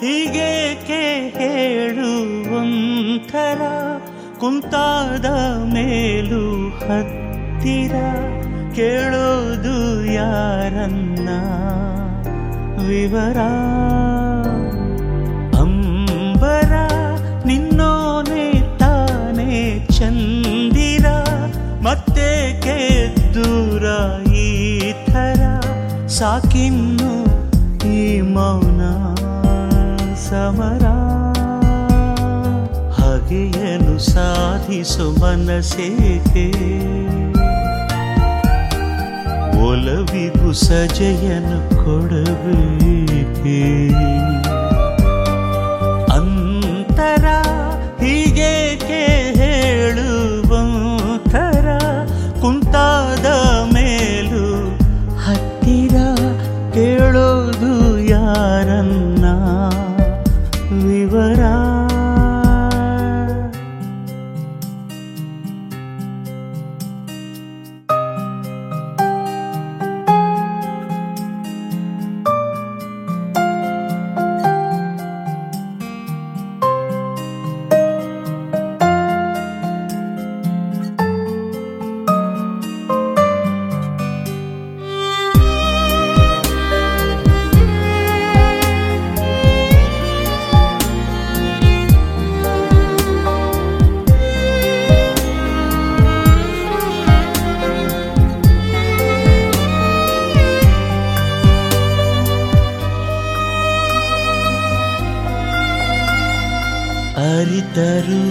ಹೀಗೇಕೆ ಹೇಳುವಂಥರ ಕುಂತಾದ ಮೇಲೂ ಹತ್ತಿರ ಕೇಳೋದು ಯಾರನ್ನ ವಿವರ ಅಂಬರ ನಿನ್ನೋನೆ ತಾನೇ ಚಂದಿರ ಮತ್ತೆ ದೂರ ಈ ಥರ ಸಾಕಿನ್ನು ಈ ಮೌನ ಸಮರ ಹಾಗೆಯನು ಸಾಧಿಸು ಮನಸ್ಸೇಕೆ ಒಲವಿಗೂ ಸಜೆಯನು ಕೊಡಬೇಕೆ ಅಂತರ ಹೀಗೇಕೆ ಹೇಳುವಂತರ ಕುಂತಾದ ಮೇಲೂ ಹತ್ತಿರ ಕೇಳೋದು ಯಾರನ್ನ ವಿವರ ಅರಿತರು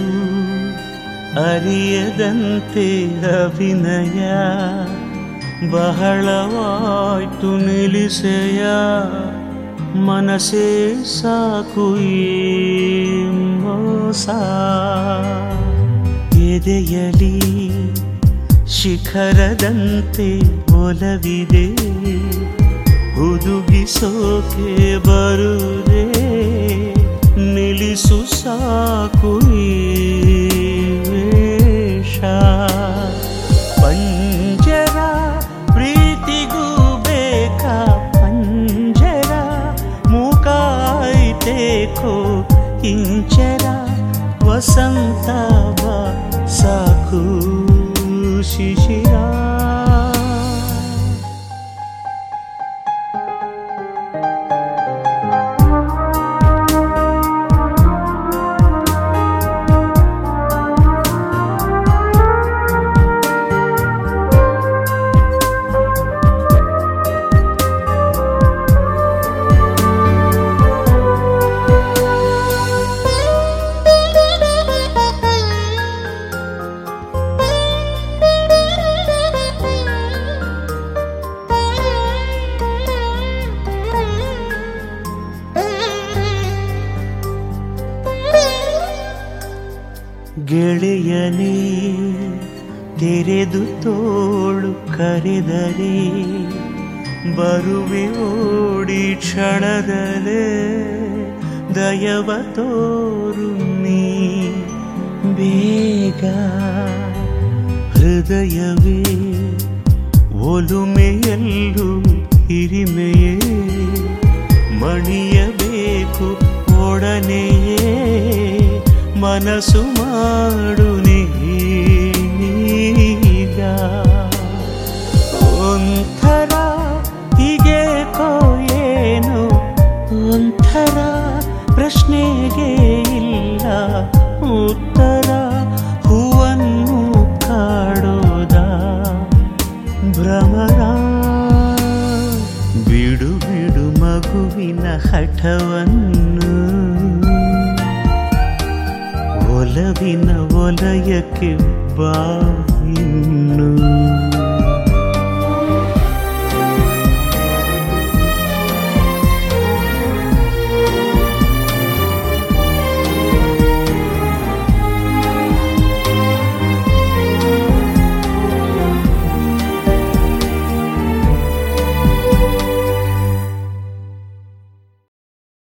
ಅರಿಯದಂತೆ ಅಭಿನಯ ಬಹಳವಾಯ್ತು ನಿಲ್ಲಿಸೆಯ ಮನಸೇ ಸಾಕು ಈ ಮೋಸ ಎದೆಯಲಿ ಶಿಖರದಂತೆ ಒಲವಿದೆ ಹುದುಗಿಸೋಕೆ ಬರುದೇ ನಿಲ್ಲಿಸು ಸಾಕು ಈ ವೇಷ ಪಂಜರ ಪ್ರೀತಿಗೂ ಬೇಕಾ ಪಂಜರ ಮೂಕಾಯ್ತೇಕೋ ಇಂಚರ ವಸಂತ ಬಾ ಸಾಕು ಶಿಶಿರ ಗೆಳೆಯನೇ ತೆರೆದು ತೋಳು ಕರೆದರೆ ಬರುವೆ ಓಡಿ ಕ್ಷಣದಲೇ ದಯವ ತೋರು ನೀ ಬೇಗ ಹೃದಯವೇ ಒಲುಮೆಯಲ್ಲೂ ಹಿರಿಮೆಯೇ ಮಣಿಯಬೇಕು ಒಡನೆಯೇ ಮನಸ್ಸು ಮಾಡು ನೀಗ ಒಂಥರ ಹೀಗೇಕೋ ಏನು ಒಂಥರ ಪ್ರಶ್ನೆಗೆ ಇಲ್ಲ ಉತ್ತರ ಹೂವನ್ನು ಕಾಡೋದ ಭ್ರಮರ ಬಿಡು ಬಿಡು ಮಗುವಿನ ಹಠವನ್ನು ಒಲವಿನ ವಲಯಕ್ಕೆ ಬಾ ಇನ್ನು